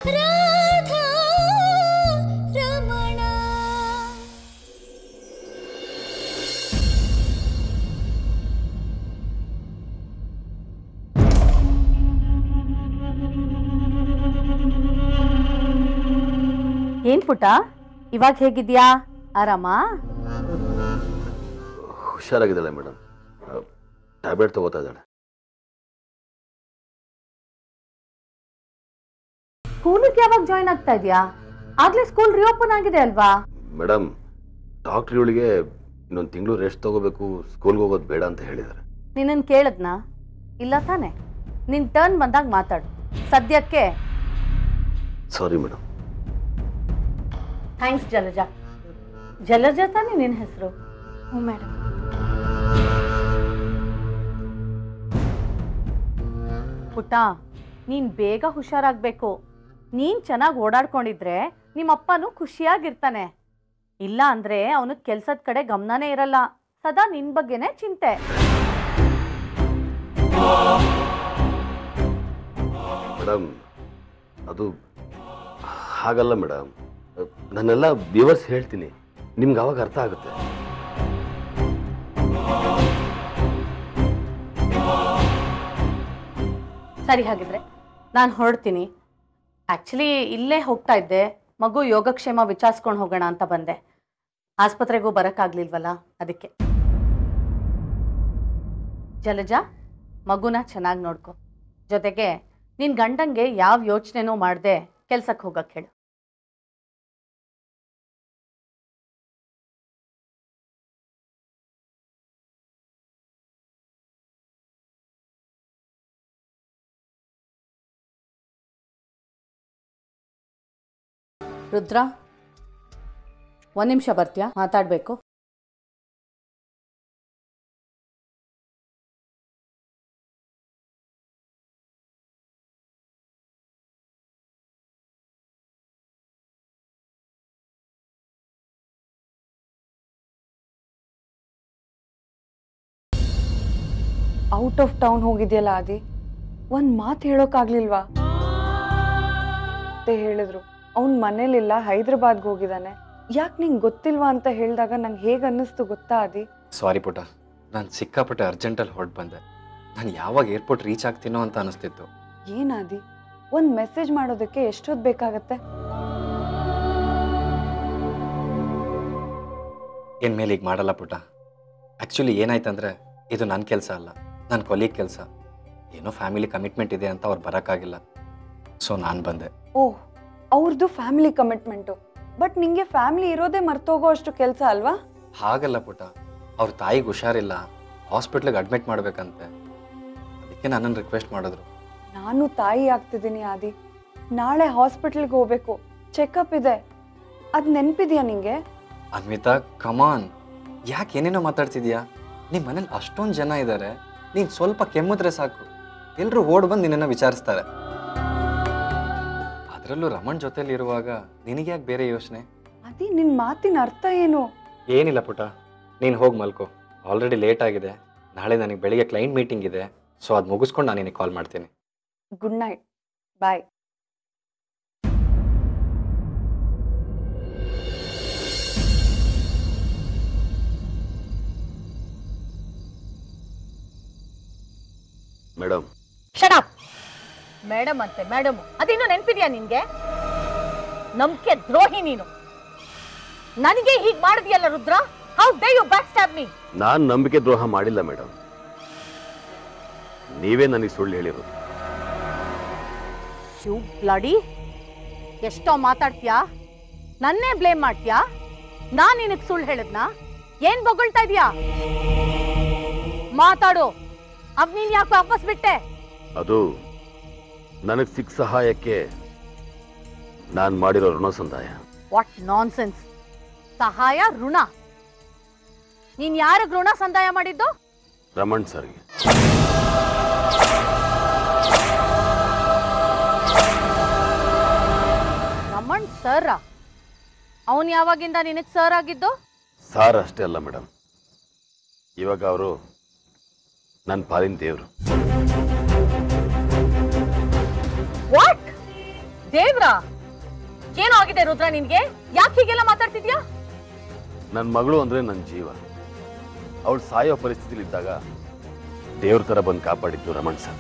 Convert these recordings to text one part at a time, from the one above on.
ರಾಧಾ ರಮಣ ಏನ್ ಪುಟ್ಟ ಇವಾಗ ಹೇಗಿದ್ಯಾ ಆರಾಮಾ ಹುಷಾರಾಗಿದ್ದಾಳೆ ಮೇಡಮ್ ಟ್ಯಾಬ್ಲೆಟ್ ತಗೋತಾ ಇದ್ದಾಳೆ ಸ್ಕೂಲಿಗೆ ಯಾವಾಗ ಜಾಯ್ನ್ ಆಗ್ತಾ ಇದ್ಯಾ ಆಗ್ಲೇ ಸ್ಕೂಲ್ ರಿಓಪನ್ ಆಗಿದೆ ಅಲ್ವಾ ಮೇಡಮ್ ಡಾಕ್ಟ್ರ್ ಇವಳಿಗೆ ಇನ್ನೊಂದು ತಿಂಗಳು ರೆಸ್ಟ್ ತಗೋಬೇಕು ಸ್ಕೂಲ್ಗೆ ಹೋಗೋದು ಬೇಡ ಅಂತ ಹೇಳಿದ್ದಾರೆ ನಿನ್ನನ್ ಕೇಳದ್ನಾ ಇಲ್ಲ ತಾನೆ ನಿನ್ ಟರ್ನ್ ಬಂದಾಗ ಮಾತಾಡು ಸದ್ಯಕ್ಕೆ ಸಾರಿ ಮೇಡಮ್ ಥ್ಯಾಂಕ್ಸ್ ಜಲಜ ಜಲಜ ತಾನೆ ನಿನ್ನ ಹೆಸರು ಹ್ಞೂ ಮೇಡಮ್ ಪುಟ್ಟ ನೀನ್ ಬೇಗ ಹುಷಾರಾಗ್ಬೇಕು ನೀನ್ ಚೆನ್ನಾಗಿ ಓಡಾಡ್ಕೊಂಡಿದ್ರೆ ನಿಮ್ಮಪ್ಪನೂ ಖುಷಿಯಾಗಿರ್ತಾನೆ ಇಲ್ಲ ಅಂದ್ರೆ ಅವನು ಕೆಲ್ಸದ ಕಡೆ ಗಮನನೇ ಇರಲ್ಲ ಸದಾ ನಿನ್ ಬಗ್ಗೆನೇ ಚಿಂತೆ ಮೇಡಮ್ ಅದು ಹಾಗಲ್ಲ ಮೇಡಮ್ ನಾನೆಲ್ಲ ವಿವರ್ಸ್ ಹೇಳ್ತೀನಿ ನಿಮ್ಗೆ ಅವಾಗ ಅರ್ಥ ಆಗುತ್ತೆ ಸರಿ ಹಾಗಿದ್ರೆ ನಾನು ಹೊರಡ್ತೀನಿ ಆ್ಯಕ್ಚುಲಿ ಇಲ್ಲೇ ಹೋಗ್ತಾ ಇದ್ದೆ ಮಗು ಯೋಗಕ್ಷೇಮ ವಿಚಾರಿಸ್ಕೊಂಡು ಹೋಗೋಣ ಅಂತ ಬಂದೆ ಆಸ್ಪತ್ರೆಗೂ ಬರೋಕ್ಕಾಗ್ಲಿಲ್ವಲ್ಲ ಅದಕ್ಕೆ ಜಲಜ ಮಗುನ ಚೆನ್ನಾಗಿ ನೋಡ್ಕೊ ಜೊತೆಗೆ ನಿನ್ನ ಗಂಡಂಗೆ ಯಾವ ಯೋಚನೆನೂ ಮಾಡದೆ ಕೆಲ್ಸಕ್ಕೆ ಹೋಗಕ್ಕೆ ಹೇಳು ರುದ್ರ ಒಂದು ನಿಮಿಷ ಬರ್ತೀಯಾ ಮಾತಾಡಬೇಕು ಔಟ್ ಆಫ್ ಟೌನ್ ಹೋಗಿದ್ಯಲ್ಲ ಆದಿ ಒಂದ್ ಮಾತು ಹೇಳೋಕ್ಕಾಗ್ಲಿಲ್ವಾ ಅಂತ ಹೇಳಿದ್ರು ಅವ್ನ್ ಮನೇಲಿಲ್ಲ ಹೈದ್ರಾಬಾದ್ಗೆ ಹೋಗಿದ್ದಾನೆ ಯಾಕೆ ನಿಂಗೆ ಗೊತ್ತಿಲ್ವಾ ಅಂತ ಹೇಳಿದಾಗ ನಂಗೆ ಹೇಗೆ ಅನ್ನಿಸ್ತು ಗೊತ್ತಾ ಆದಿ ಸಾರಿ ಪುಟ ನಾನು ಸಿಕ್ಕಾಪಟ್ಟೆ ಅರ್ಜೆಂಟಲ್ಲಿ ಹೊರಟು ಬಂದೆ ನಾನು ಯಾವಾಗ ಏರ್ಪೋರ್ಟ್ ರೀಚ್ ಆಗ್ತೀನೋ ಅಂತ ಅನಿಸ್ತಿತ್ತು ಏನಾದಿ ಒಂದ್ ಮೆಸೇಜ್ ಮಾಡೋದಕ್ಕೆ ಎಷ್ಟೊತ್ತು ಬೇಕಾಗತ್ತೆ ಏನು ಮೇಲೆ ಈಗ ಮಾಡಲ್ಲ ಪುಟ ಆ್ಯಕ್ಚುಲಿ ಏನಾಯ್ತಂದ್ರೆ ಇದು ನನ್ನ ಕೆಲಸ ಅಲ್ಲ ನನ್ನ ಕೊಲೀಗ್ ಕೆಲಸ ಏನೋ ಫ್ಯಾಮಿಲಿ ಕಮಿಟ್ಮೆಂಟ್ ಇದೆ ಅಂತ ಅವ್ರು ಬರೋಕ್ಕಾಗಿಲ್ಲ ಸೊ ನಾನು ಬಂದೆ ಓಹ್ ಅವ್ರದ್ದು ಫ್ಯಾಮಿಲಿ ಕಮಿಟ್ಮೆಂಟು ಬಟ್ ನಿಂಗೆ ಫ್ಯಾಮಿಲಿ ಇರೋದೇ ಮರ್ತೋಗೋ ಅಷ್ಟು ಕೆಲಸ ಅಲ್ವಾ ಹಾಗಲ್ಲ ಪುಟ ಅವ್ರ ತಾಯಿಗೆ ಹುಷಾರಿಲ್ಲ ಹಾಸ್ಪಿಟ್ಲಿಗೆ ಅಡ್ಮಿಟ್ ಮಾಡ್ಬೇಕಂತೆ ಅದಕ್ಕೆ ನನ್ನನ್ನು ರಿಕ್ವೆಸ್ಟ್ ಮಾಡಿದ್ರು ನಾನು ತಾಯಿ ಆಗ್ತಿದ್ದೀನಿ ಆದಿ ನಾಳೆ ಹಾಸ್ಪಿಟಲ್ಗೆ ಹೋಗ್ಬೇಕು ಚೆಕಪ್ ಇದೆ ಅದ್ ನೆನ್ಪಿದ್ಯಾ ನಿಂಗೆ ಅನ್ವಿತಾ ಕಮಾನ್ ಯಾಕೆ ಏನೇನೋ ಮಾತಾಡ್ತಿದ್ಯಾ ನಿಮ್ಮ ಮನೇಲಿ ಅಷ್ಟೊಂದು ಜನ ಇದ್ದಾರೆ ನೀನು ಸ್ವಲ್ಪ ಕೆಮ್ಮಿದ್ರೆ ಸಾಕು ಎಲ್ಲರೂ ಓಡ್ ಬಂದು ನಿನ್ನನ್ನು ವಿಚಾರಿಸ್ತಾರೆ ಅದರಲ್ಲೂ ರಮಣ್ ಜೊತೆಲಿ ಇರುವಾಗ ನಿನಗೆ ಯಾಕೆ ಬೇರೆ ಯೋಚನೆ ಅದಿ ನಿನ್ ಮಾತಿನ ಅರ್ಥ ಏನು ಏನಿಲ್ಲ ಪುಟ ನೀನು ಹೋಗಿ ಮಲ್ಕೋ ಆಲ್ರೆಡಿ ಲೇಟ್ ಆಗಿದೆ ನಾಳೆ ನನಗೆ ಬೆಳಿಗ್ಗೆ ಕ್ಲೈಂಟ್ ಮೀಟಿಂಗ್ ಇದೆ ಸೊ ಅದು ಮುಗಿಸ್ಕೊಂಡು ನಾನು ನಿನಗೆ ಕಾಲ್ ಮಾಡ್ತೀನಿ good night bye madam shut up madam ಅಂತೆ ಮೇಡಮ್ ಅದಿನ್ನು ನೆನ್ಪಿದ್ಯಾ ನಿನ್ಗೆ ನಂಬಿಕೆ ದ್ರೋಹಿ ನೀನು ನನಗೆ ಹೀಗ್ ಮಾಡಿದ್ಯಲ್ಲ Rudra how dare you back stop me ನಾನು ನಂಬಿಕೆ ದ್ರೋಹ ಮಾಡಿಲ್ಲ ಮೇಡಮ್ ನೀವೇ ನನಗೆ ಸುಳ್ಳು ಹೇಳಿರೋದು ಯು ಬ್ಲಡಿ ಎಷ್ಟೋ ಮಾತಾಡ್ತೀಯಾ ನನ್ನೇ ಬ್ಲೇಮ್ ಮಾಡ್ತೀಯಾ ನಾನ್ ನಿನಗ್ ಸುಳ್ಳು ಹೇಳಿದ್ನಾ ಏನ್ ಬೊಗಳ್ತಾ ಇದೀಯಾ ಮಾತಾಡು ಅವ್ ನೀನ್ ಯಾಕೆ ವಾಪಸ್ ಬಿಟ್ಟೆ ಅದು ನನಗೆ ಸಿಕ್ಕ ಸಹಾಯಕ್ಕೆ ನಾನು ಮಾಡಿರೋ ಋಣ ಸಂದಾಯ ವಾಟ್ ನಾನ್ಸೆನ್ಸ್ ಸಹಾಯ ಋಣ ನೀನ್ ಯಾರಿಗ್ ಋಣ ಸಂದಾಯ ಮಾಡಿದ್ದು ರಮಣ್ ಸರ್ಗೆ ರಮಣ್ ಸರ್ ಅವನ್ ಯಾವಾಗಿಂದ ನಿನಗ್ ಸರ್ ಆಗಿದ್ದು ಸಾರ್ ಅಷ್ಟೇ ಅಲ್ಲ ಮೇಡಮ್ ಇವಾಗ ಅವರು ನನ್ನ ಪಾಲಿನ ದೇವರು ವಾಟ್ ದೇವ್ರಾ ಏನೋ ಆಗಿದೆ ರುದ್ರ ನಿನ್ಗೆ ಯಾಕೆ ಹೀಗೆಲ್ಲ ಮಾತಾಡ್ತಿದ್ಯಾ ನನ್ನ ಮಗಳು ಅಂದ್ರೆ ನನ್ನ ಜೀವ ಅವಳು ಸಾಯೋ ಪರಿಸ್ಥಿತಿಲಿ ಇದ್ದಾಗ ದೇವ್ರ ಥರ ಬಂದು ಕಾಪಾಡಿದ್ದು ರಮಣ್ ಸರ್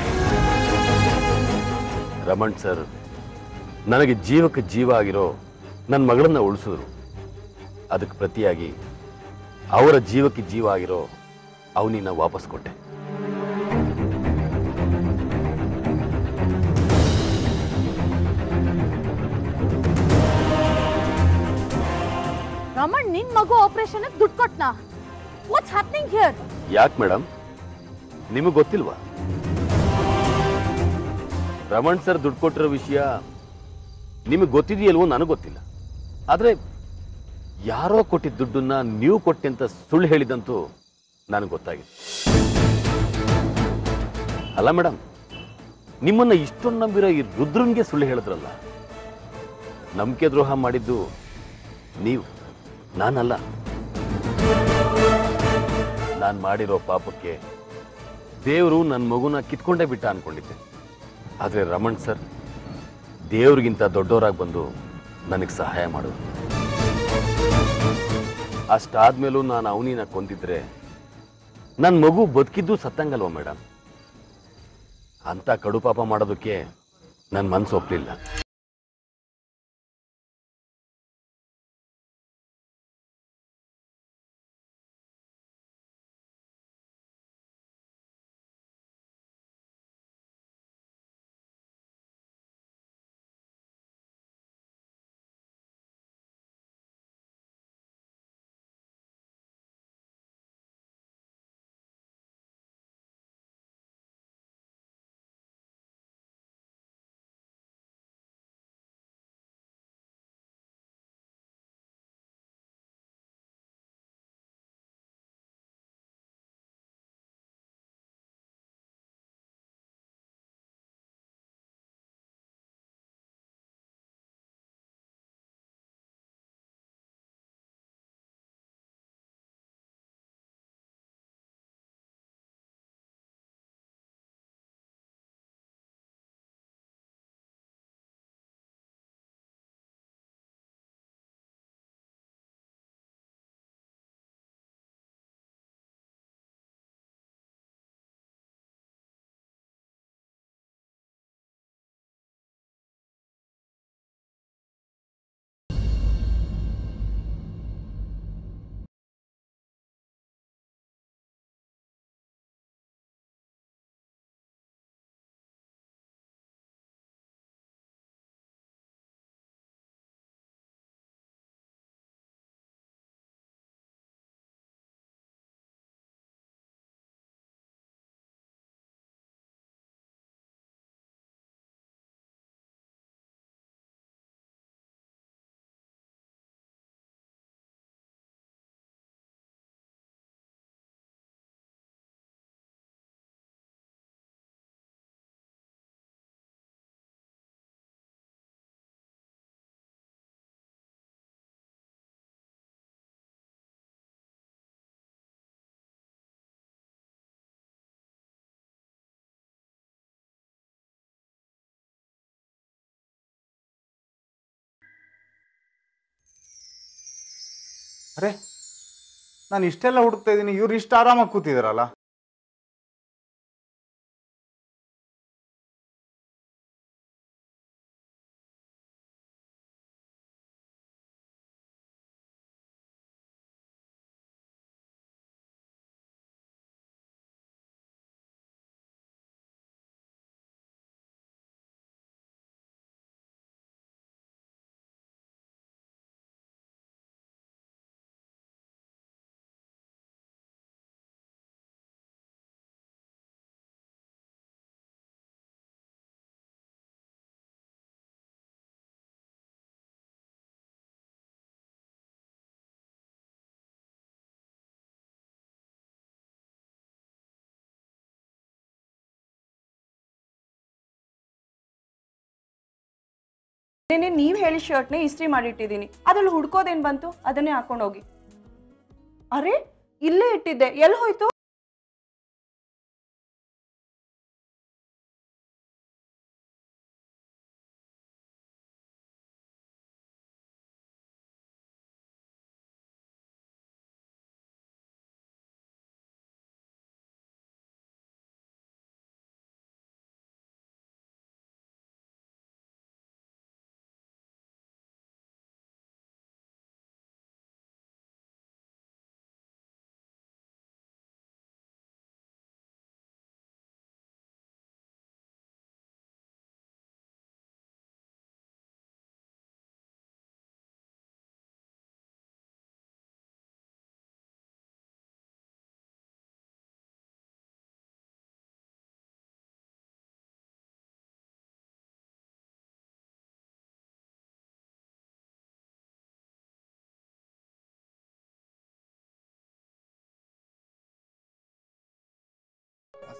ರಮಣ್ ಸರ್ ನನಗೆ ಜೀವಕ್ಕೆ ಜೀವ ಆಗಿರೋ ನನ್ನ ಮಗಳನ್ನ ಉಳಿಸಿದ್ರು ಅದಕ್ಕೆ ಪ್ರತಿಯಾಗಿ ಅವರ ಜೀವಕ್ಕೆ ಜೀವ ಆಗಿರೋ ಅವನಿನ ವಾಪಸ್ ಕೊಟ್ಟೆ ರಮಣ್ ನಿನ್ ಮಗು ಆಪರೇಷನ್ ದುಡ್ಡು ಕೊಟ್ನಾ ವಾಟ್ಸ್ ಹ್ಯಾಪ್ನಿಂಗ್ ಹಿಯರ್ ಯಾಕೆ ಮೇಡಮ್ ನಿಮಗೆ ಗೊತ್ತಿಲ್ವಾ ರಮಣ್ ಸರ್ ದುಡ್ಡು ಕೊಟ್ಟಿರೋ ವಿಷಯ ನಿಮಗೆ ಗೊತ್ತಿದೆಯಲ್ವೋ ನನಗೆ ಗೊತ್ತಿಲ್ಲ ಆದರೆ ಯಾರೋ ಕೊಟ್ಟಿದ್ದ ದುಡ್ಡನ್ನ ನೀವು ಕೊಟ್ಟೆ ಅಂತ ಸುಳ್ಳು ಹೇಳಿದಂತೂ ನನಗೆ ಗೊತ್ತಾಗಿದೆ ಅಲ್ಲ ಮೇಡಮ್ ನಿಮ್ಮನ್ನ ಇಷ್ಟೊಂದು ನಂಬಿರೋ ಈ ರುದ್ರನ್ಗೆ ಸುಳ್ಳು ಹೇಳಿದ್ರಲ್ಲ ನಂಬಿಕೆ ದ್ರೋಹ ಮಾಡಿದ್ದು ನೀವು ನಾನಲ್ಲ ನಾನು ಮಾಡಿರೋ ಪಾಪಕ್ಕೆ ದೇವರು ನನ್ನ ಮಗುನ ಕಿತ್ಕೊಂಡೇ ಬಿಟ್ಟ ಅನ್ಕೊಂಡಿದ್ದೆ ಆದರೆ ರಮಣ್ ಸರ್ ದೇವ್ರಿಗಿಂತ ದೊಡ್ಡವರಾಗಿ ಬಂದು ನನಗೆ ಸಹಾಯ ಮಾಡೋದು ಅಷ್ಟಾದ್ಮೇಲೂ ನಾನು ಅವನಿನ ಕೊಂದಿದ್ರೆ ನನ್ನ ಮಗು ಬದುಕಿದ್ದು ಸತ್ತಂಗಲ್ವ ಮೇಡಮ್ ಅಂತ ಕಡು ಪಾಪ ಮಾಡೋದಕ್ಕೆ ನನ್ನ ಮನಸ್ಸು ಒಪ್ಪಲಿಲ್ಲ ಅರೆ ನಾನು ಇಷ್ಟೆಲ್ಲ ಹುಡುಕ್ತಾ ಇದ್ದೀನಿ ಇವ್ರು ಇಷ್ಟು ಆರಾಮಾಗಿ ಕೂತಿದಾರಲ್ಲ ನೆನೆ ನೀವು ಹೇಳಿ ಶರ್ಟ್ನೇ ಇಸ್ತ್ರಿ ಮಾಡಿಟ್ಟಿದ್ದೀನಿ ಅದ್ರಲ್ಲಿ ಹುಡ್ಕೋದೇನ್ ಬಂತು ಅದನ್ನೇ ಹಾಕೊಂಡೋಗಿ ಅರೆ ಇಲ್ಲೇ ಇಟ್ಟಿದ್ದೆ ಎಲ್ಲಿ ಹೋಯ್ತು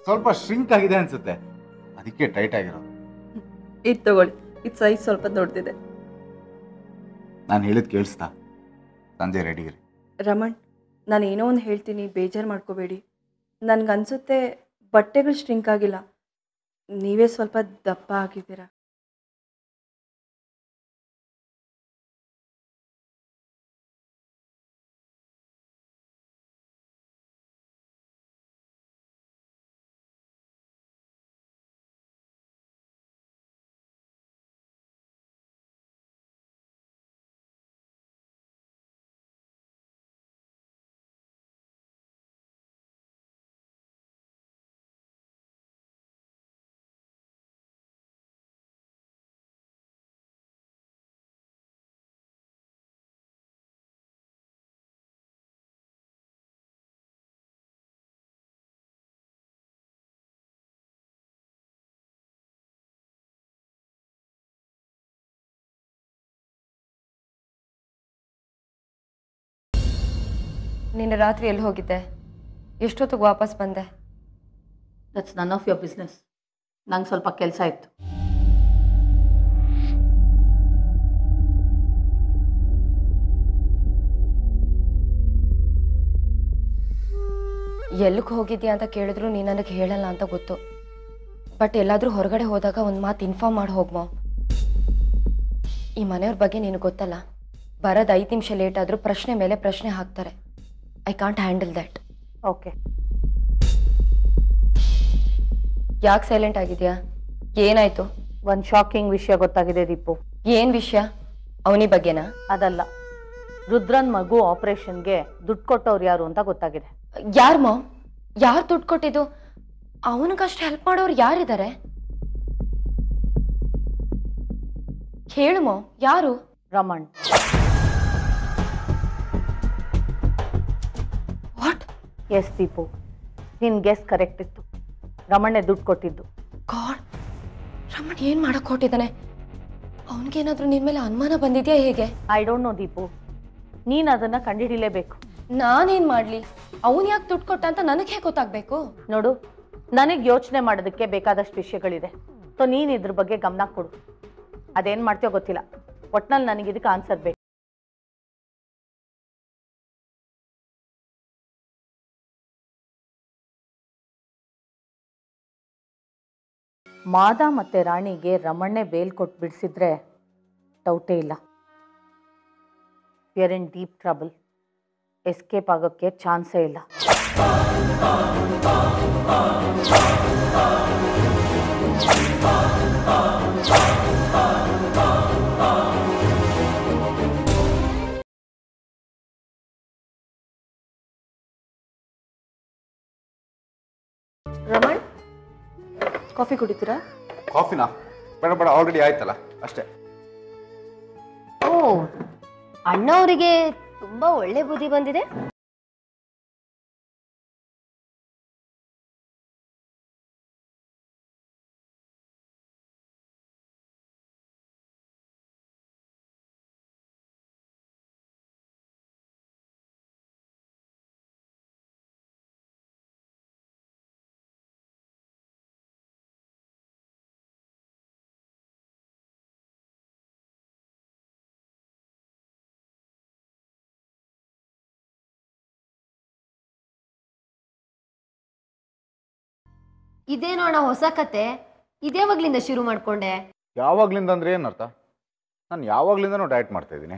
ಸ್ವಲ್ಪ ಶ್ರಿಂಕ್ ಆಗಿದೆ ಅನ್ಸುತ್ತೆ ಅದಕ್ಕೆ ಟೈಟ್ ಆಗಿರೋದು ಇದು ತಗೊಳ್ಳಿ ಇದು ಸೈಜ್ ಸ್ವಲ್ಪ ದೊಡ್ಡದಿದೆ ನಾನು ಹೇಳಿದ್ ಕೇಳಿಸ್ತಾ ಸಂಜೆ ರೆಡಿಗಿರಿ ರಮಣ್ ನಾನು ಏನೋ ಒಂದು ಹೇಳ್ತೀನಿ ಬೇಜಾರು ಮಾಡ್ಕೋಬೇಡಿ ನನಗನ್ಸುತ್ತೆ ಬಟ್ಟೆಗಳು ಸ್ಟ್ರಿಂಕ್ ಆಗಿಲ್ಲ ನೀವೇ ಸ್ವಲ್ಪ ದಪ್ಪ ಆಗಿದ್ದೀರಾ ನಿನ್ನೆ ರಾತ್ರಿ ಎಲ್ಲಿ ಹೋಗಿದ್ದೆ ಎಷ್ಟೊತ್ತಿಗೆ ವಾಪಸ್ ಬಂದೆ that's none of your business ನಂಗೆ ಸ್ವಲ್ಪ ಕೆಲಸ ಇತ್ತು ಎಲ್ಲಿಗೆ ಹೋಗಿದ್ಯಾ ಅಂತ ಕೇಳಿದ್ರು ನೀನು ನನಗೆ ಹೇಳಲ್ಲ ಅಂತ ಗೊತ್ತು ಬಟ್ ಎಲ್ಲಾದರೂ ಹೊರಗಡೆ ಹೋದಾಗ ಒಂದು ಮಾತು ಇನ್ಫಾರ್ಮ್ ಮಾಡಿ ಹೋಗ್ಮೋ ಈ ಮನೆಯವ್ರ ಬಗ್ಗೆ ನಿನಗೆ ಗೊತ್ತಲ್ಲ ಬರೋದು ಐದು ನಿಮಿಷ ಲೇಟ್ ಆದರೂ ಪ್ರಶ್ನೆ ಮೇಲೆ ಪ್ರಶ್ನೆ ಹಾಕ್ತಾರೆ I can't handle that okay ಯಾಕೆ ಸೈಲೆಂಟ್ ಆಗಿದೆಯಾ ಏನಾಯ್ತು ಒಂದು ಶಾಕಿಂಗ್ ವಿಷಯ ಗೊತ್ತಾಗಿದೆ ದೀಪು ಏನು ವಿಷಯ ಅವನಿ ಬಗ್ಗೆನಾ ಅದಲ್ಲ ರುದ್ರನ್ ಮಗು ಆಪರೇಷನ್ಗೆ ದುಡ್ಡು ಕೊಟ್ಟವ್ರು ಯಾರು ಅಂತ ಗೊತ್ತಾಗಿದೆ ಯಾರು ಮಾ ಯಾರು ದುಡ್ಡು ಕೊಟ್ಟಿದ್ದು ಅವನಿಗಷ್ಟು ಹೆಲ್ಪ್ ಮಾಡೋರು ಯಾರಿದ್ದಾರೆ ಹೇಳು ಮೋ ಯಾರು ರಮಣ್ ವಾಟ್ ಎಸ್ ದೀಪು ನಿನ್ ಗೆಸ್ ಕರೆಕ್ಟ್ ಇತ್ತು ರಮಣ್ಣೆ ದುಡ್ಡು ಕೊಟ್ಟಿದ್ದು ಗಾಡ್ ರಮಣ್ ಏನು ಮಾಡಕ್ ಹೊಟ್ಟಿದ್ದಾನೆ ಅವನಿಗೇನಾದ್ರೂ ನಿನ್ ಮೇಲೆ ಅನುಮಾನ ಬಂದಿದ್ಯಾ ಹೇಗೆ ಐ ಡೋಂಟ್ ನೋ ದೀಪು ನೀನು ಅದನ್ನ ಕಂಡುಹಿಡಿಲೇಬೇಕು ನಾನೇನ್ ಮಾಡ್ಲಿ ಅವನ್ ಯಾಕೆ ದುಡ್ಡು ಕೊಟ್ಟ ಅಂತ ನನಗೆ ಹೇಗೆ ಗೊತ್ತಾಗ್ಬೇಕು ನೋಡು ನನಗೆ ಯೋಚನೆ ಮಾಡೋದಕ್ಕೆ ಬೇಕಾದಷ್ಟು ವಿಷಯಗಳಿದೆ ಸೊ ನೀನು ಇದ್ರ ಬಗ್ಗೆ ಗಮನ ಕೊಡು ಅದೇನು ಮಾಡ್ತೀಯೋ ಗೊತ್ತಿಲ್ಲ ಒಟ್ನಲ್ಲಿ ನನಗೆ ಇದಕ್ಕೆ ಆನ್ಸರ್ ಬೇಕು ಮಾದ ಮತ್ತೆ ರಾಣಿಗೆ ರಮಣ್ಣೆ ಬೇಲ್ ಕೊಟ್ಟು ಬಿಡಿಸಿದ್ರೆ ಡೌಟೇ ಇಲ್ಲ we're in deep trouble escape ಆಗೋಕ್ಕೆ ಚಾನ್ಸೇ ಇಲ್ಲ ರಮಣ್ ಕಾಫಿ ಕುಡಿತೀರಾ ಕಾಫಿನಾ ಬೇಡ ಬೇಡ ಆಲ್ರೆಡಿ ಆಯ್ತಲ್ಲ ಅಷ್ಟೇ ಓ ಅಣ್ಣವರಿಗೆ ತುಂಬಾ ಒಳ್ಳೆ ಬುದ್ಧಿ ಬಂದಿದೆ ಇದೇನೋ ಅಣ್ಣ ಹೊಸ ಕತೆ ಇದೇವಾಗ್ಲಿಂದ ಶುರು ಮಾಡ್ಕೊಂಡೆ ಯಾವಾಗ್ಲಿಂದ ಅಂದ್ರೆ ಏನು ಅರ್ಥ ನಾನು ಯಾವಾಗ್ಲಿಂದನೂ ಡಯಟ್ ಮಾಡ್ತಾ ಇದ್ದೀನಿ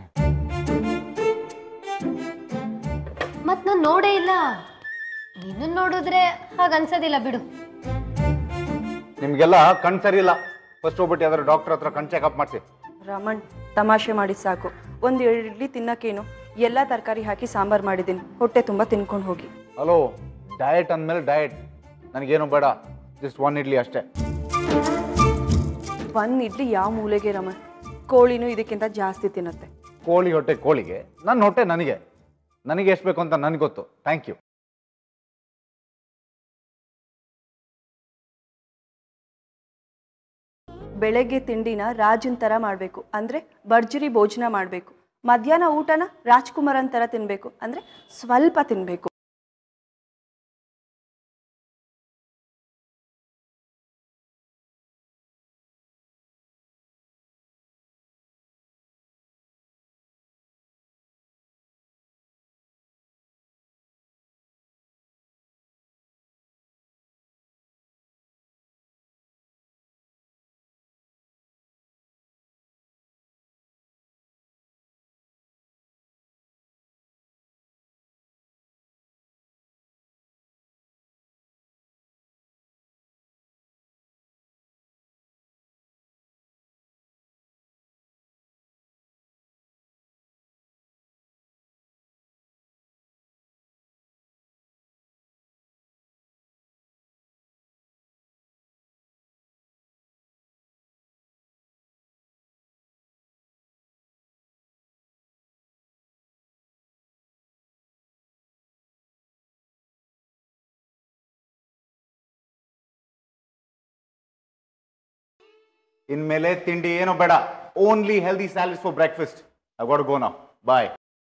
ಮತ್ ನಾನ್ ನೋಡೇ ಇಲ್ಲ ನಿನ್ನ ನೋಡಿದ್ರೆ ಹಾಗನ್ಸೋದಿಲ್ಲ ಬಿಡು ನಿಮಗೆಲ್ಲ ಕಣ್ ಸರಿ ಇಲ್ಲ ಫಸ್ಟ್ ಹೋಗ್ಬಿಟ್ಟು ಯಾವ್ದಾದ್ರು ಡಾಕ್ಟರ್ ಹತ್ರ ಕಣ್ ಚೆಕಪ್ ಮಾಡಿಸಿ ರಮಣ್ ತಮಾಷೆ ಮಾಡಿ ಸಾಕು ಒಂದು ಎರಡು ಇಡ್ಲಿ ತಿನ್ನಕ್ಕೇನು ಎಲ್ಲ ತರಕಾರಿ ಹಾಕಿ ಸಾಂಬಾರು ಮಾಡಿದ್ದೀನಿ ಹೊಟ್ಟೆ ತುಂಬ ತಿನ್ಕೊಂಡು ಹೋಗಿ ಹಲೋ ಡಯಟ್ ಅಂದಮೇಲೆ ಡಯಟ್ ನನಗೇನು ಬೇಡ ಜಸ್ಟ್ ಒನ್ ಇಡ್ಲಿ ಅಷ್ಟೇ ಒಂದು ಇಡ್ಲಿ ಯಾವ ಮೂಲೆಗೆ ರಮಣ್ ಕೋಳಿನೂ ಇದಕ್ಕಿಂತ ಜಾಸ್ತಿ ತಿನ್ನತ್ತೆ ಕೋಳಿ ಹೊಟ್ಟೆ ಕೋಳಿಗೆ ನನ್ನ ಹೊಟ್ಟೆ ನನಗೆ ನನಗೆ ಎಷ್ಟು ಬೇಕು ಅಂತ ನನಗೆ ಗೊತ್ತು ಥ್ಯಾಂಕ್ ಯು ಬೆಳಗ್ಗೆ ತಿಂಡಿನ ರಾಜನ್ ಥರ ಮಾಡಬೇಕು ಅಂದರೆ ಭರ್ಜರಿ ಭೋಜನ ಮಾಡಬೇಕು ಮಧ್ಯಾಹ್ನ ಊಟನ ರಾಜ್ಕುಮಾರನ್ ಥರ ತಿನ್ನಬೇಕು ಅಂದರೆ ಸ್ವಲ್ಪ ತಿನ್ನಬೇಕು ಇನ್ಮೇಲೆ ತಿಂಡಿ ಏನೋ ಬೇಡ only healthy salads for breakfast I got go now bye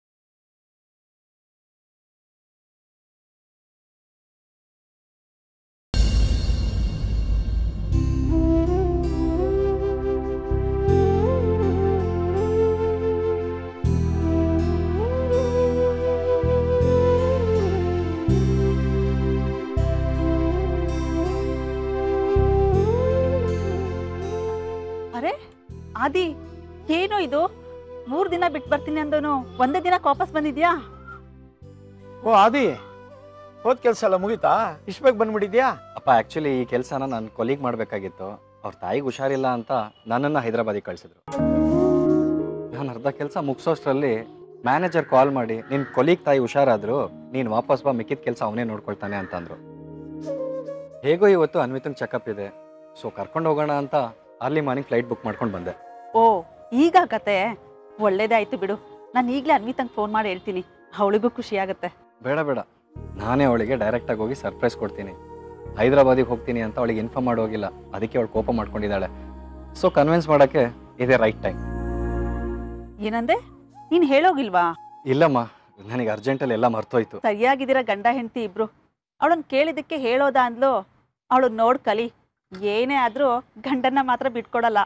ಅರೆ ಆದಿ ಏನು ಇದು ಮೂರ್ ದಿನ ಬಿಟ್ಟು ಬರ್ತೀನಿ ಅಂದೋನು ಒಂದೇ ದಿನ ವಾಪಸ್ ಬಂದಿದ್ಯಾ ಓ ಆದಿ ಹೋದ್ ಕೆಲಸ ಎಲ್ಲ ಮುಗೀತಾ ಇಷ್ಟು ಬೇಗ ಬಂದ್ಬಿಟ್ಟಿದ್ಯಾ ಅಪ್ಪ ಆ್ಯಕ್ಚುಲಿ ಈ ಕೆಲಸನ ನಾನು ಕೊಲೀಗ್ ಮಾಡಬೇಕಾಗಿತ್ತು ಅವ್ರ ತಾಯಿಗೆ ಹುಷಾರಿಲ್ಲ ಅಂತ ನನ್ನನ್ನು ಹೈದರಾಬಾದಿಗೆ ಕಳಿಸಿದ್ರು ನಾನು ಅರ್ಧ ಕೆಲಸ ಮುಗಿಸೋಷ್ಟರಲ್ಲಿ ಮ್ಯಾನೇಜರ್ ಕಾಲ್ ಮಾಡಿ ನಿನ್ನ ಕೊಲೀಗ್ ತಾಯಿ ಹುಷಾರಾದ್ರು ನೀನು ವಾಪಸ್ ಬಾ ಮಿಕ್ಕಿದ ಕೆಲಸ ಅವನೇ ನೋಡ್ಕೊಳ್ತಾನೆ ಅಂತಂದ್ರು ಹೇಗೋ ಇವತ್ತು ಅನ್ವಿತಂಗೆ ಚೆಕಪ್ ಇದೆ ಸೊ ಕರ್ಕೊಂಡು ಹೋಗೋಣ ಅಂತ ಅರ್ಲಿ ಮಾರ್ನಿಂಗ್ ಫ್ಲೈಟ್ ಬುಕ್ ಮಾಡ್ಕೊಂಡು ಬಂದೆ ಓ ಈಗ ಕತೆ ಒಳ್ಳೇದಾಯ್ತು ಬಿಡು ನಾನು ಈಗಲೇ ಅನ್ವಿತಂಗೆ ಫೋನ್ ಮಾಡಿ ಹೇಳ್ತೀನಿ ಅವಳಿಗೂ ಖುಷಿ ಆಗುತ್ತೆ ಬೇಡ ಬೇಡ ನಾನೇ ಅವಳಿಗೆ ಡೈರೆಕ್ಟಾಗಿ ಹೋಗಿ ಸರ್ಪ್ರೈಸ್ ಕೊಡ್ತೀನಿ ಹೈದರಾಬಾದಿಗೆ ಹೋಗ್ತೀನಿ ಅಂತ ಅವಳಿಗೆ ಇನ್ಫಾರ್ಮ್ ಮಾಡಿ ಹೋಗಿಲ್ಲ ಅದಕ್ಕೆ ಅವಳು ಕೋಪ ಮಾಡ್ಕೊಂಡಿದ್ದಾಳೆ ಸೊ ಕನ್ವಿನ್ಸ್ ಮಾಡೋಕ್ಕೆ ಇದೇ ರೈಟ್ ಟೈಮ್ ಏನಂದೆ ನೀನ್ ಹೇಳೋಗಿಲ್ವಾ ಇಲ್ಲಮ್ಮ ನನಗೆ ಅರ್ಜೆಂಟಲ್ಲಿ ಎಲ್ಲ ಮರ್ತೋಯ್ತು ಸರಿಯಾಗಿದ್ದೀರ ಗಂಡ ಹೆಂಡತಿ ಇಬ್ರು ಅವಳನ್ನ ಕೇಳಿದ್ದಕ್ಕೆ ಹೇಳೋದ ಅಂದ್ಲು ಅವಳು ನೋಡ್ ಕಲಿ ಏನೇ ಆದ್ರೂ ಗಂಡನ್ನ ಮಾತ್ರ ಬಿಟ್ಕೊಡಲ್ಲ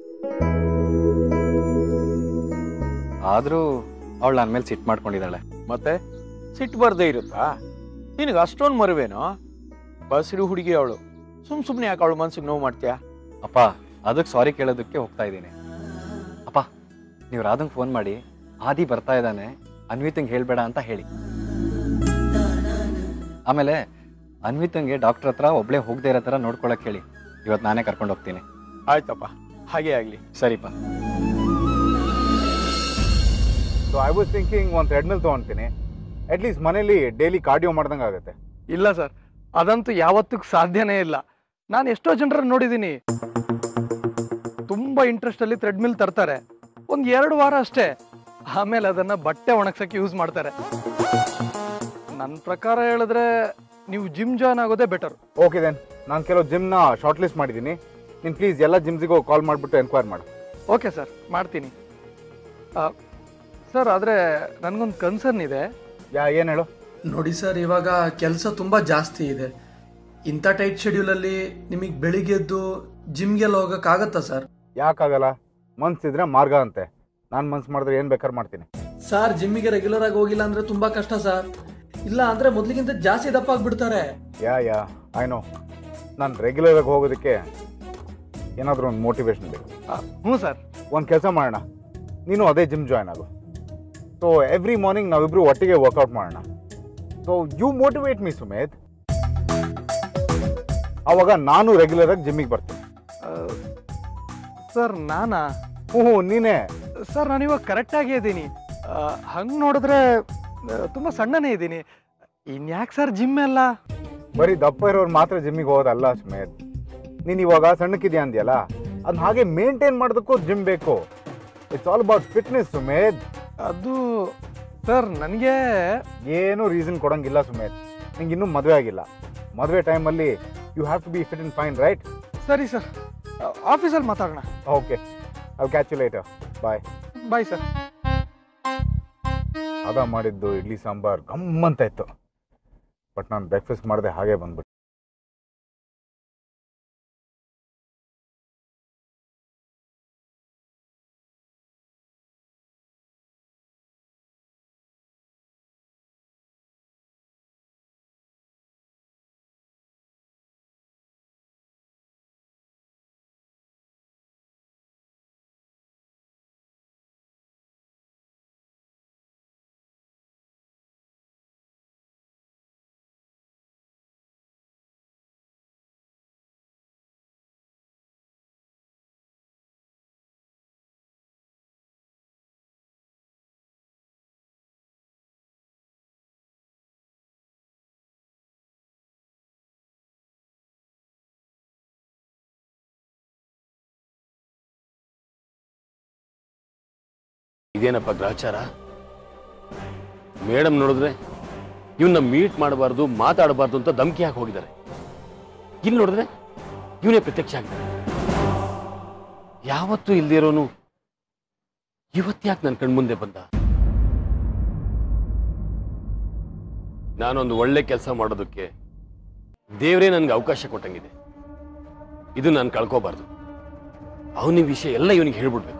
ಆದರೂ ಅವಳು ನನ್ನ ಮೇಲೆ ಸಿಟ್ಟು ಮಾಡ್ಕೊಂಡಿದ್ದಾಳೆ ಮತ್ತೆ ಸಿಟ್ಟು ಬರ್ದೇ ಇರುತ್ತಾ ನಿನಗೆ ಅಷ್ಟೊಂದು ಮರುವೇನೋ ಬಸ್ರು ಹುಡುಗಿ ಅವಳು ಸುಮ್ ಸುಮ್ಮನೆ ಯಾಕೆ ಅವಳು ಮನ್ಸಿಗೆ ನೋವು ಮಾಡ್ತೀಯಾ ಅಪ್ಪ ಅದಕ್ಕೆ ಸಾರಿ ಕೇಳೋದಕ್ಕೆ ಹೋಗ್ತಾ ಇದ್ದೀನಿ ಅಪ್ಪ ನೀವು ರಾಧಂಗೆ ಫೋನ್ ಮಾಡಿ ಆದಿ ಬರ್ತಾ ಇದ್ದಾನೆ ಅನ್ವಿತಂಗೆ ಹೇಳಬೇಡ ಅಂತ ಹೇಳಿ ಆಮೇಲೆ ಅನ್ವಿತಂಗೆ ಡಾಕ್ಟರ್ ಹತ್ರ ಒಬ್ಳೆ ಹೋಗದೆ ಇರೋ ಥರ ನೋಡ್ಕೊಳಕ್ಕೆ ಹೇಳಿ ಇವತ್ತು ನಾನೇ ಕರ್ಕೊಂಡು ಹೋಗ್ತೀನಿ ಆಯ್ತಪ್ಪ ಹಾಗೆ ಆಗಲಿ ಸರಿಪ್ಪ ಸೊ ಐ ವಾಸ್ ಥಿಂಕಿಂಗ್ ಒಂದು ಥ್ರೆಡ್ಮಿಲ್ ತೊಗೊತೀನಿ ಅಟ್ಲೀಸ್ಟ್ ಮನೇಲಿ ಡೈಲಿ ಕಾರ್ಡಿಯೋ ಮಾಡ್ದಂಗೆ ಆಗುತ್ತೆ ಇಲ್ಲ ಸರ್ ಅದಂತೂ ಯಾವತ್ತಿಗೂ ಸಾಧ್ಯನೇ ಇಲ್ಲ ನಾನು ಎಷ್ಟೋ ಜನರನ್ನು ನೋಡಿದ್ದೀನಿ ತುಂಬಾ ಇಂಟ್ರೆಸ್ಟ್ ಅಲ್ಲಿ ಥ್ರೆಡ್ಮಿಲ್ ತರ್ತಾರೆ ಒಂದ್ ಎರಡು ವಾರ ಅಷ್ಟೇ ಆಮೇಲೆ ಅದನ್ನ ಬಟ್ಟೆ ಒಣಗ್ಸಕ್ಕೆ ಯೂಸ್ ಮಾಡ್ತಾರೆ ನನ್ನ ಪ್ರಕಾರ ಹೇಳಿದ್ರೆ ನೀವು ಜಿಮ್ ಜಾಯ್ನ್ ಆಗೋದೇ ಬೆಟರ್ ಓಕೆ ದೆನ್ ನಾನು ಕೆಲವು ಜಿಮ್ನ ಶಾರ್ಟ್ ಲಿಸ್ಟ್ ಮಾಡಿದ್ದೀನಿ ನೀನು ಪ್ಲೀಸ್ ಎಲ್ಲ ಜಿಮ್ಸಿಗೂ ಕಾಲ್ ಮಾಡಿಬಿಟ್ಟು ಎನ್ಕ್ವೈರ್ ಮಾಡು ಓಕೆ ಸರ್ ಮಾಡ್ತೀನಿ ಸರ್ ಆದರೆ ನನಗೊಂದು ಕನ್ಸರ್ನ್ ಇದೆ ಯಾ ಏನು ಹೇಳು ನೋಡಿ ಸರ್ ಇವಾಗ ಕೆಲಸ ತುಂಬ ಜಾಸ್ತಿ ಇದೆ ಇಂಥ ಟೈಟ್ ಶೆಡ್ಯೂಲಲ್ಲಿ ನಿಮಗೆ ಬೆಳಿಗ್ಗೆ ಎದ್ದು ಜಿಮ್ಗೆಲ್ಲ ಹೋಗೋಕ್ಕಾಗತ್ತಾ ಸರ್ ಯಾಕಾಗಲ್ಲ ಮನ್ಸಿದ್ರೆ ಮಾರ್ಗ ಅಂತೆ ನಾನು ಮನ್ಸು ಮಾಡಿದ್ರೆ ಏನು ಬೇಕಾದ್ರೆ ಮಾಡ್ತೀನಿ ಸರ್ ಜಿಮ್ಮಿಗೆ ರೆಗ್ಯುಲರ್ ಆಗಿ ಹೋಗಿಲ್ಲ ಅಂದರೆ ತುಂಬ ಕಷ್ಟ ಸರ್ ಇಲ್ಲ ಅಂದರೆ ಮೊದಲಿಗಿಂತ ಜಾಸ್ತಿ ದಪ್ಪ ಆಗಿಬಿಡ್ತಾರೆ ಯಾ ಯಾ ಐ ನೋ ನಾನು ರೆಗ್ಯುಲರಾಗಿ ಹೋಗೋದಕ್ಕೆ ಏನಾದರೂ ಒಂದು ಮೋಟಿವೇಶನ್ ಬೇಕು ಹ್ಞೂ ಸರ್ ಒಂದು ಕೆಲಸ ಮಾಡೋಣ ನೀನು ಅದೇ ಜಿಮ್ ಜಾಯ್ನ್ ಆಗು ಸೊ ಎವ್ರಿ ಮಾರ್ನಿಂಗ್ ನಾವಿಬ್ರು ಒಟ್ಟಿಗೆ ವರ್ಕೌಟ್ ಮಾಡೋಣ so you motivate me Sumeet ಅವಾಗ ನಾನು ರೆಗ್ಯುಲರ್ ಆಗಿ ಜಿಮ್ಮಿಗೆ ಬರ್ತೀನಿ ಸರ್ ನಾನಾ ಹ್ಞೂ ಹ್ಞೂ ನೀನೇ ಸರ್ ನಾನು ಇವಾಗ ಕರೆಕ್ಟಾಗೇ ಇದ್ದೀನಿ ಹಂಗೆ ನೋಡಿದ್ರೆ ತುಂಬ ಸಣ್ಣನೇ ಇದ್ದೀನಿ ಇನ್ಯಾಕೆ ಸರ್ ಜಿಮ್ ಎಲ್ಲ ಬರೀ ದಪ್ಪ ಇರೋರು ಮಾತ್ರ ಜಿಮ್ಮಿಗೆ ಹೋಗೋದಲ್ಲ ಸುಮೇತ್ ನೀನು ಇವಾಗ ಸಣ್ಣಕ್ಕಿದ್ಯಾ ಅಂದ್ಯಲ್ಲ ಅದನ್ನ ಹಾಗೆ ಮೇಂಟೈನ್ ಮಾಡೋದಕ್ಕೂ ಜಿಮ್ ಬೇಕು it's all about fitness Sumeet ಅದು ಸರ್ ನನಗೆ ಏನು ರೀಸನ್ ಕೊಡಂಗಿಲ್ಲ ಸುಮೇತ್ ನಿಂಗೆ ಇನ್ನೂ ಮದುವೆ ಆಗಿಲ್ಲ ಮದುವೆ ಟೈಮಲ್ಲಿ you have to be fit and fine right ಸರಿ ಸರ್ ಆಫೀಸಲ್ಲಿ ಮಾತಾಡೋಣ okay I catch you later bye bye sir ಅದ ಮಾಡಿದ್ದು ಇಡ್ಲಿ ಸಾಂಬಾರ್ ಗಮ್ಮಂತ ಇತ್ತು ಬಟ್ ನಾನು ಬ್ರೇಕ್ಫಾಸ್ಟ್ ಮಾಡದೆ ಹಾಗೆ ಬಂದ್ಬಿಟ್ಟು ಇದೇನಪ್ಪ ಗ್ರಹಚಾರ ಮೇಡಮ್ ನೋಡಿದ್ರೆ ಇವನ್ನ ಮೀಟ್ ಮಾಡಬಾರ್ದು ಮಾತಾಡಬಾರ್ದು ಅಂತ ಧಮಕಿ ಹಾಕಿ ಹೋಗಿದ್ದಾರೆ ಇಲ್ಲಿ ನೋಡಿದ್ರೆ ಇವನೇ ಪ್ರತ್ಯಕ್ಷ ಆಗಿದ್ದಾರೆ ಯಾವತ್ತೂ ಇಲ್ದಿರೋನು ಇವತ್ತ್ಯಾಕೆ ನನ್ನ ಕಣ್ಮುಂದೆ ಬಂದ ನಾನೊಂದು ಒಳ್ಳೆ ಕೆಲಸ ಮಾಡೋದಕ್ಕೆ ದೇವರೇ ನನಗೆ ಅವಕಾಶ ಕೊಟ್ಟಂಗಿದೆ ಇದು ನಾನು ಕಳ್ಕೋಬಾರ್ದು ಅವನ ವಿಷಯ ಎಲ್ಲ ಇವನಿಗೆ ಹೇಳ್ಬಿಡ್ಬೇಕು